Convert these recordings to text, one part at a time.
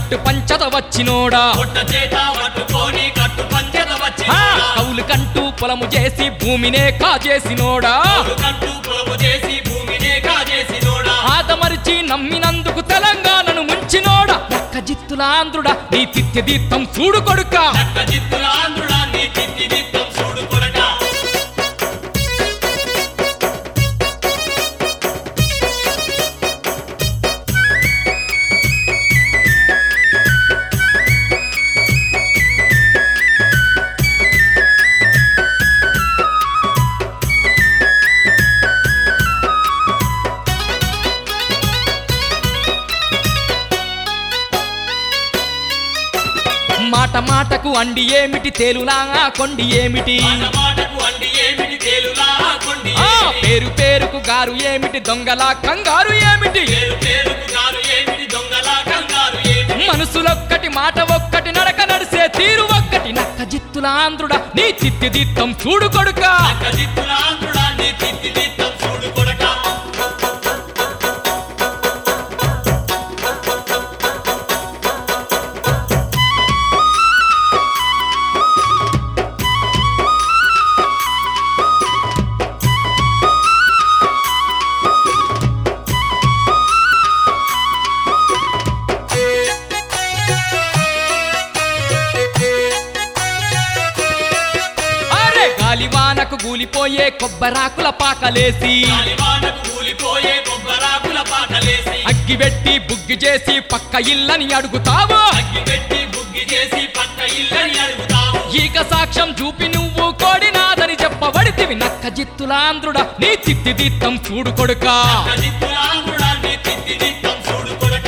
కట్టు పంచత వచ్చినోడా పొట్ట చేత పట్టుకొని కట్టు పంచెత వచ్చి ఆ, కౌలు కంటూ పొలము చేసి భూమినే కాజేసినోడా కంటూ పొలము చేసి భూమినే కాజేసినోడా ఆదమరిచి నమ్మినందుకు తెలంగాణను ముంచినోడా ఒక్క జిత్తులాంధ్రుడా నీ తిత్య దీత్తం చూడు కొడుక చక్క చిత్తుల ఆంధ్రుడా నీ తిత్తి దిత్తం చూడు కొడక మాట మాటకు అండి ఏమిటి తేలులా కొండి ఏమిటి మాట మాటకు అండి ఏమిటి తేలులా కొండి ఆ ఏమిటి? పేరు పేరుకు గారు ఏమిటి దొంగలా కంగారు ఏమిటి పేరు పేరుకు గారు ఏమిటి దొంగలా కంగారు ఏమిటి మనసులొక్కటి మాట ఒక్కటి నడక నడిసే తీరు ఒక్కటి నక్క జిత్తులాంధ్రుడా నీ చిత్తి దీత్తం చూడు కొడుక చక్క చిత్తుల ఆంధ్రుడా నీ తిత్తి దిత్తం చూడు కొడక అరే గాలివానకు గూలిపోయే కొబ్బరాకుల పాకలేసి గాలివానకు కూలిపోయే కొబ్బరాకుల పాటలేసి అగ్గి పెట్టి బుగ్గి చేసి పక్క ఇల్లని అడుగుతావు అగ్గి పెట్టి బుగ్గి చేసి పక్క ఇల్లని అడుగుతావు ఈక సాక్ష్యం చూపి నువ్వు కోడినాదని చెప్పబడితివి నక్క జిత్తులాంధ్రుడా నీ చిత్తి దీత్తం చూడు కొడుక చక్క చిత్తుల ఆంధ్రుడా నీ తిత్తి దిత్తం చూడు కొడక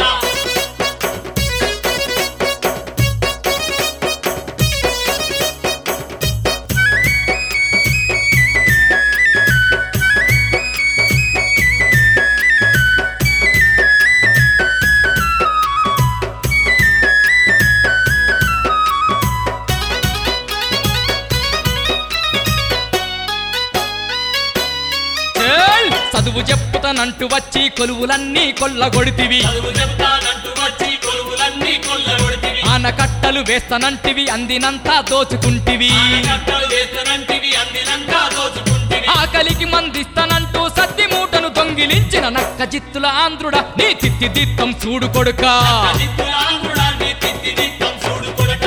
ఏయ్! చదువు చెప్పుతానంటూ వచ్చి కొలువులన్నీ కొల్లగొడితివి చదువు చెప్తానంటూ వచ్చి కొలువులన్నీ కొల్లగొడితివి ఆనకట్టలు వేస్తానంటివి అందినంతా దోచుకుంటివి కట్టలు వేస్తానంటివి అందినంతా దోచుకుంటివి ఆకలికి మందిస్తానంటూ సత్తి మూటను దొంగిలించిన నక్క జిత్తుల ఆంధ్రుడా నీ చిత్తి దిత్తం చూడు కొడుక చిత్తుల ఆంధ్రుడా నీ తిత్తి దిత్తం చూడు కొడక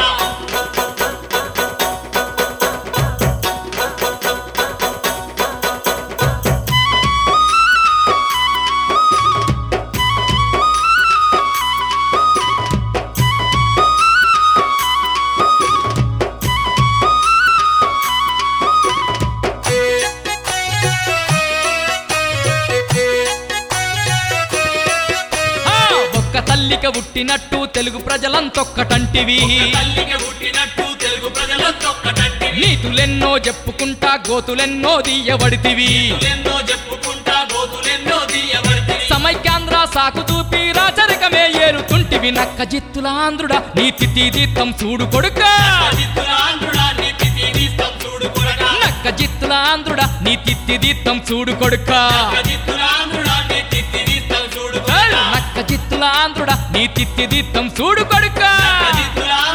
ఆ, ఒక్క తల్లిక పుట్టినట్టు తెలుగు ప్రజలంతొక్కటంటివి తల్లికి పుట్టినట్టు తెలుగు ప్రజలంతొక్కటంటివి నీతులెన్నో చెప్పుకుంటా గోతులెన్నో దీయబడితివి ఎన్నో చెప్పుకుంటా గోతులెన్నో తీయబడితివి సమైక్యాంధ్ర సాకు చూపి రాచరికమే ఏరుతుంటివి నక్క జిత్తుల ఆంధ్రుడా నీ తిత్తి దీత్తం చూడు కొడుక చిత్తుల ఆంధ్రుడా నీ తిత్తి దిత్తం చూడు కొడక నక్క జిత్తుల ఆంధ్రుడా నీ తిత్తి దీత్తం చూడు కొడుక చిత్తుల ఆంధ్రుడా నీ తిత్తి దిత్తం చూడు ఏయ్! కొడక నక్క జిత్తుల ఆంధ్రుడా నీ తిత్తి దీత్తం చూడు కొడుక చిత్తుల